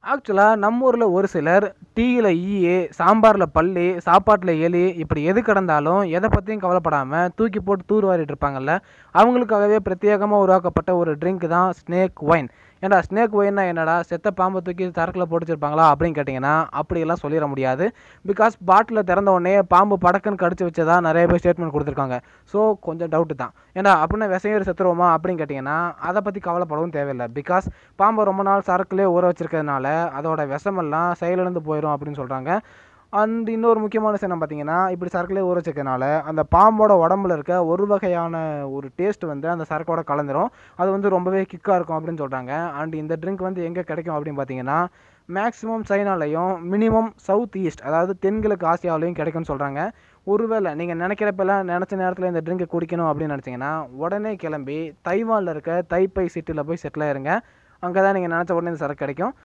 ஆக்சுவலாக நம்ம ஊரில் ஒரு சிலர் டீயில் ஈ சாம்பாரில் பல்லி சாப்பாட்டில் எலி இப்படி எது கிடந்தாலும் எதை பற்றியும் கவலைப்படாமல் தூக்கி போட்டு தூர் வாரிட்டு இருப்பாங்கல்ல அவங்களுக்காகவே பிரத்யேகமாக உருவாக்கப்பட்ட ஒரு ட்ரிங்க் தான் ஸ்னேக் ஒயின் ஏன்டா ஸ்னேக் ஒயின்னா என்னடா செத்த பாம்பை தூக்கி சரக்கில் போட்டு வச்சிருப்பாங்களா அப்படின்னு கேட்டிங்கன்னா அப்படியெல்லாம் சொல்லிட முடியாது பிகாஸ் பாட்டில் திறந்த உடனே பாம்பு படக்குன்னு கடிச்சு வச்சதா நிறைய பேர் ஸ்டேட்மெண்ட் கொடுத்துருக்காங்க ஸோ கொஞ்சம் டவுட்டு தான் ஏன்டா அப்படின்னா விசையர் செத்துருவோமா அப்படின்னு கேட்டிங்கன்னா அதை பற்றி கவலைப்படவும் தேவையில்லை பிகாஸ் பாம்பை ரொம்ப நாள் சரக்குலேயே ஊற வச்சிருக்கிறதுனால அதோட விஷமெல்லாம் செயலிழந்து போயிடும் அப்படின்னு சொல்கிறாங்க அண்ட் இன்னொரு முக்கியமான விஷயம் என்ன பார்த்தீங்கன்னா இப்படி சரக்குலேயே ஊற வச்சிருக்கனால அந்த பாம்போட உடம்புல இருக்க ஒரு வகையான ஒரு டேஸ்ட் வந்து அந்த சரக்கோட கலந்துரும் அது வந்து ரொம்பவே கிக்காக இருக்கும் அப்படின்னு சொல்கிறாங்க அண்ட் இந்த ட்ரிங்க் வந்து எங்கே கிடைக்கும் அப்படின்னு பார்த்தீங்கன்னா மேக்ஸிமம் சைனாலையும் மினிமம் சவுத் ஈஸ்ட் அதாவது தென்கிழக்கு ஆசியாவிலையும் கிடைக்கும்னு சொல்கிறாங்க ஒருவேளை நீங்கள் நினைக்கிறப்பெல்லாம் நினச்ச நேரத்தில் இந்த ட்ரிங்கை குடிக்கணும் அப்படின்னு நினச்சிங்கன்னா உடனே கிளம்பி தைவானில் இருக்க தைப்பை சிட்டியில் போய் செட்டில் ஆயிருங்க அங்கே தான் நீங்கள் நினச்ச உடனே இந்த சரக்கு கிடைக்கும்